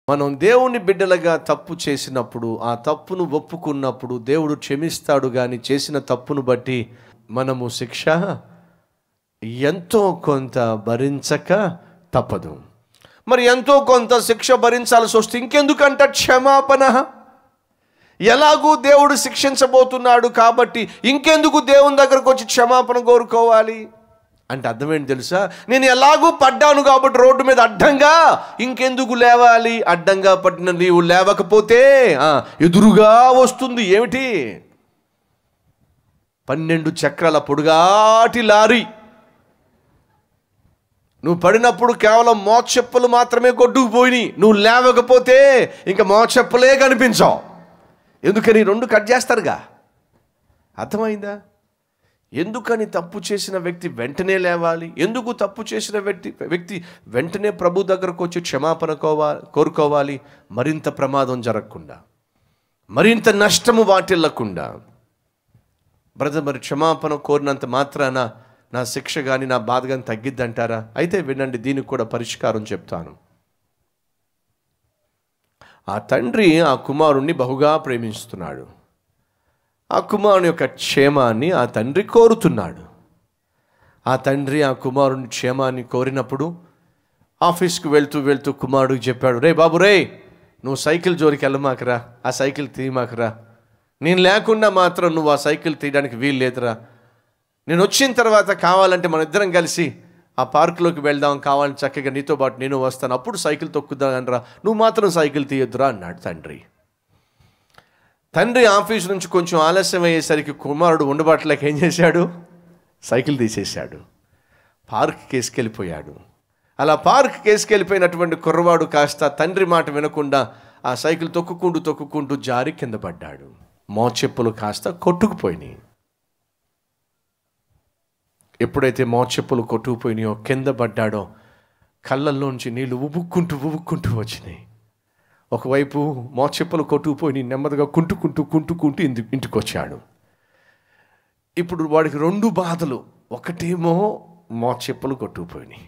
మనం దేవుని బిడ్డలుగా తప్పు చేసినప్పుడు ఆ తప్పును ఒప్పుకున్నప్పుడు దేవుడు క్షమిస్తాడు కానీ చేసిన తప్పును బట్టి మనము శిక్ష ఎంతో కొంత భరించక తప్పదు మరి ఎంతో కొంత శిక్ష భరించాల్సి వస్తే ఇంకెందుకంట క్షమాపణ ఎలాగూ దేవుడు శిక్షించబోతున్నాడు కాబట్టి ఇంకెందుకు దేవుని దగ్గరకు వచ్చి క్షమాపణ కోరుకోవాలి అంటే అర్థం ఏంటి తెలుసా నేను ఎలాగూ పడ్డాను కాబట్టి రోడ్డు మీద అడ్డంగా ఇంకెందుకు లేవాలి అడ్డంగా పడిన నీవు లేవకపోతే ఆ, ఎదురుగా వస్తుంది ఏమిటి పన్నెండు చక్రాల పొడుగాటి లారీ నువ్వు పడినప్పుడు కేవలం మోచెప్పులు మాత్రమే కొట్టుకుపోయినాయి నువ్వు లేవకపోతే ఇంకా మోచెప్పులే కనిపించావు ఎందుకని రెండు కట్ చేస్తారుగా అర్థమైందా ఎందుకని తప్పు చేసిన వ్యక్తి వెంటనే లేవాలి ఎందుకు తప్పు చేసిన వ్యక్తి వ్యక్తి వెంటనే ప్రభు దగ్గరకు వచ్చి క్షమాపణ కోవాలి కోరుకోవాలి మరింత ప్రమాదం జరగకుండా మరింత నష్టము వాటిల్లకుండా బ్రదర్ మరి క్షమాపణ కోరినంత మాత్రాన నా శిక్ష కానీ నా బాధ కానీ తగ్గిద్దంటారా అయితే వినండి దీనికి కూడా పరిష్కారం చెప్తాను ఆ తండ్రి ఆ కుమారుణ్ణి బహుగా ప్రేమిస్తున్నాడు ఆ కుమారుని యొక్క క్షేమాన్ని ఆ తండ్రి కోరుతున్నాడు ఆ తండ్రి ఆ కుమారుని క్షేమాన్ని కోరినప్పుడు ఆఫీస్కి వెళ్తూ వెళ్తూ కుమారుడికి చెప్పాడు రే బాబు రే నువ్వు సైకిల్ జోలికి వెళ్ళమాకరా ఆ సైకిల్ తీయమాకరా నేను లేకుండా మాత్రం నువ్వు ఆ సైకిల్ తీయడానికి వీలు లేదురా నేను వచ్చిన తర్వాత కావాలంటే మన ఇద్దరం కలిసి ఆ పార్కులోకి వెళ్దాం కావాలని చక్కగా నీతో పాటు నేను వస్తాను అప్పుడు సైకిల్ తొక్కుదానరా నువ్వు మాత్రం సైకిల్ తీయొద్దురా అన్నాడు తండ్రి తండ్రి ఆఫీస్ నుంచి కొంచెం ఆలస్యం అయ్యేసరికి కుమారుడు ఉండబాట్లేక ఏం చేశాడు సైకిల్ తీసేశాడు పార్క్ కేసుకెళ్ళిపోయాడు అలా పార్క్ కేసుకెళ్ళిపోయినటువంటి కుర్రవాడు కాస్త తండ్రి మాట వినకుండా ఆ సైకిల్ తొక్కుకుంటూ తొక్కుకుంటూ జారి కింద పడ్డాడు మోచెప్పులు కాస్త కొట్టుకుపోయినాయి ఎప్పుడైతే మోచెప్పులు కొట్టుకుపోయినాయో కింద పడ్డాడో కళ్ళల్లోంచి నీళ్లు ఉబుక్కుంటూ ఉబుక్కుంటూ వచ్చినాయి ఒకవైపు మోచెప్పులు కొట్టుకుపోయి నెమ్మదిగా కుంటుకుంటూ కుంటుకుంటూ ఇంటి ఇంటికి వచ్చాడు ఇప్పుడు వాడికి రెండు బాధలు ఒకటేమో మోచెప్పులు కొట్టుకుపోయినాయి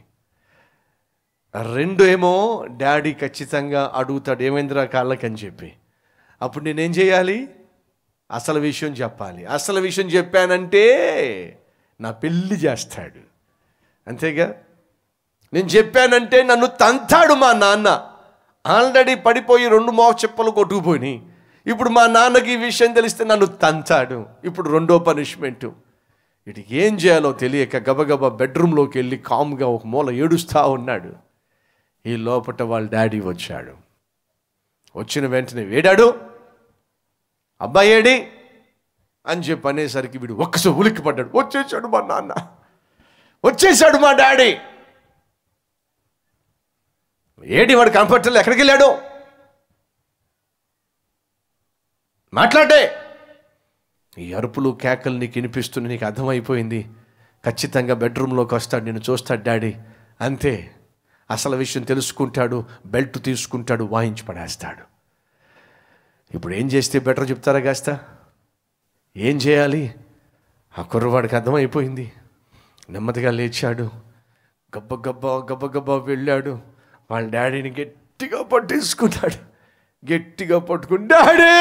రెండు ఏమో డాడీ ఖచ్చితంగా అడుగుతాడు ఏమైందిరా కాళ్ళకని చెప్పి అప్పుడు నేనేం చేయాలి అసలు విషయం చెప్పాలి అసలు విషయం చెప్పానంటే నా పెళ్ళి చేస్తాడు అంతేగా నేను చెప్పానంటే నన్ను తంతాడు మా నాన్న ఆల్రెడీ పడిపోయి రెండు మోక చెప్పులు కొట్టుకుపోయినాయి ఇప్పుడు మా నాన్నకి ఈ విషయం తెలిస్తే నన్ను తంతాడు ఇప్పుడు రెండో పనిష్మెంట్ వీటికి ఏం చేయాలో తెలియక గబగబా బెడ్రూమ్లోకి వెళ్ళి కామ్గా ఒక మూల ఏడుస్తూ ఉన్నాడు ఈ లోపట వాళ్ళ డాడీ వచ్చాడు వచ్చిన వెంటనే వేడాడు అబ్బాయి ఏడి అని చెప్పి అనేసరికి వీడు ఒక్కసారి ఉలిక్కి పడ్డాడు వచ్చేసాడు మా నాన్న వచ్చేసాడు మా డాడీ ఏడి వాడు కనపట్టలే ఎక్కడికి వెళ్ళాడు మాట్లాడే ఈ అరుపులు కేకలు నీకు వినిపిస్తుంది నీకు అర్థమైపోయింది ఖచ్చితంగా బెడ్రూమ్లోకి వస్తాడు నేను చూస్తాడు డాడీ అంతే అసలు విషయం తెలుసుకుంటాడు బెల్ట్ తీసుకుంటాడు వాయించి పడేస్తాడు ఇప్పుడు ఏం చేస్తే బెటర్ చెప్తారా కాస్త ఏం చేయాలి ఆ కుర్రవాడికి అర్థమైపోయింది నెమ్మదిగా లేచాడు గబ్బ గబ్బ గబ్బ గబ్బ వెళ్ళాడు వాళ్ళ డాడీని గట్టిగా పట్టేసుకున్నాడు గట్టిగా పట్టుకుని డాడీ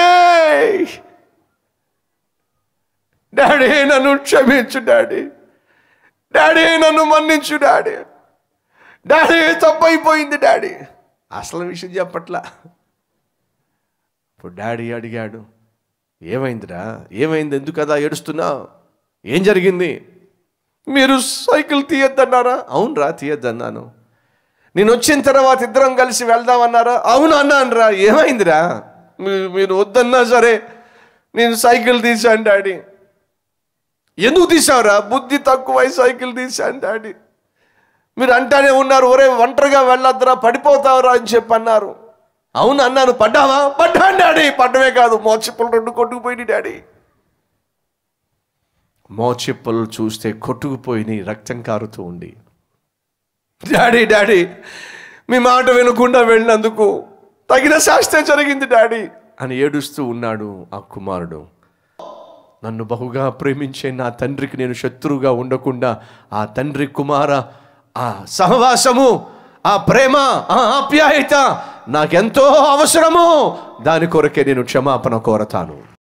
డాడీ నన్ను క్షమించు డాడీ డాడీ నన్ను మన్నించు డాడీ డాడీ తప్పైపోయింది డాడీ అసలు విషయం చెప్పట్లా ఇప్పుడు డాడీ అడిగాడు ఏమైందిరా ఏమైంది ఎందుకు కదా ఏడుస్తున్నావు ఏం జరిగింది మీరు సైకిల్ తీయొద్దన్నారా అవునరా తీయొద్దన్నాను నేను వచ్చిన తర్వాత ఇద్దరం కలిసి వెళ్దామన్నారా అవును అన్నాను రా ఏమైందిరా మీ- మీరు వద్దన్నా సరే నేను సైకిల్ తీశాను డాడీ ఎందుకు తీసావురా బుద్ధి తక్కువై సైకిల్ తీశాను డాడీ మీరు అంటానే ఉన్నారు ఒరే ఒంటరిగా వెళ్ళొద్దురా పడిపోతావురా అని చెప్పి అన్నారు అవును అన్నాను పడ్డావా పడ్డాను డాడీ పడ్డమే కాదు మోచెప్పులు రెండు కొట్టుకుపోయింది డాడీ మోచెప్పులు చూస్తే కొట్టుకుపోయినాయి రక్తం కారుతూ ఉంది డాడీ డాడీ మీ మాట వినకుండా వెళ్ళినందుకు తగిన శాస్త్రం జరిగింది డాడీ అని ఏడుస్తూ ఉన్నాడు ఆ కుమారుడు నన్ను బహుగా ప్రేమించే నా తండ్రికి నేను శత్రువుగా ఉండకుండా ఆ తండ్రి కుమార ఆ సహవాసము ఆ ప్రేమ ఆ ఆప్యాయత నాకెంతో అవసరము దాని కొరకే నేను క్షమాపణ కోరతాను